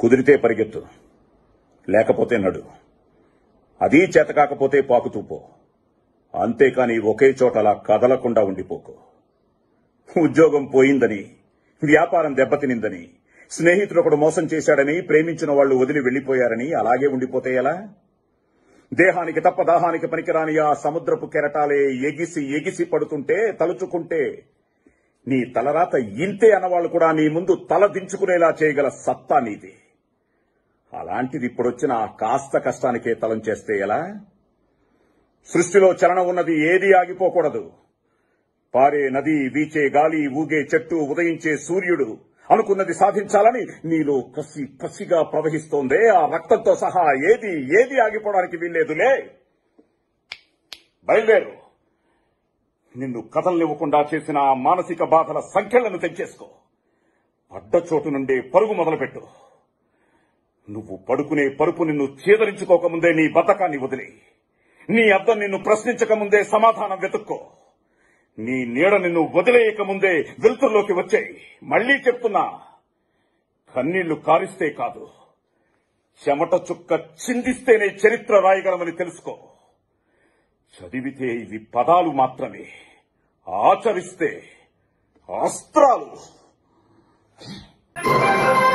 కుదిరితే పరిగెత్తు లేకపోతే నడు అదీ చేత కాకపోతే పాకుతూ పో అంతేకాని ఒకే చోట అలా కదలకుండా ఉండిపోకు ఉద్యోగం పోయిందని వ్యాపారం దెబ్బతినిందని స్నేహితుడు ఒకడు మోసం చేశాడని ప్రేమించిన వాళ్ళు వదిలి వెళ్లిపోయారని అలాగే ఉండిపోతే ఎలా దేహానికి తప్ప దాహానికి పనికిరాని ఆ సముద్రపు కెరటాలే ఎగిసి ఎగిసి పడుతుంటే తలుచుకుంటే నీ తలరాత ఇంతే అన్నవాళ్లు కూడా నీ ముందు తల దించుకునేలా చేయగల సత్తా నీది అలాంటిది ఇప్పుడొచ్చిన ఆ కాస్త కష్టానికే తలం చేస్తే ఎలా సృష్టిలో చలనం ఉన్నది ఏదీ ఆగిపోకూడదు పారే నది వీచే గాలి ఊగే చెట్టు ఉదయించే సూర్యుడు అనుకున్నది సాధించాలని నీలో కసి కసిగా ప్రవహిస్తోందే ఆ రక్తంతో సహా ఏది ఏది ఆగిపోవడానికి వీల్లేదులే బయలుదేరు నిన్ను కథల్నివ్వకుండా చేసిన ఆ మానసిక బాధల సంఖ్యలను తెంచేసుకో పడ్డ చోటు నుండే పరుగు మొదలుపెట్టు నువ్వు పడుకునే పరుపు నిన్ను చేదరించుకోకముందే నీ బతకాన్ని వదిలి నీ అద్దం నిన్ను ప్రశ్నించకముందే సమాధానం వెతుక్కో నీ నీడ నిన్ను వదిలేయకముందే వెలుతుల్లోకి వచ్చాయి మళ్లీ చెప్తున్నా కన్నీళ్లు కారిస్తే కాదు చెమట చుక్క చిందిస్తేనే చరిత్ర రాయగలమని తెలుసుకో చదివితే ఇవి పదాలు మాత్రమే ఆచరిస్తే అస్త్రాలు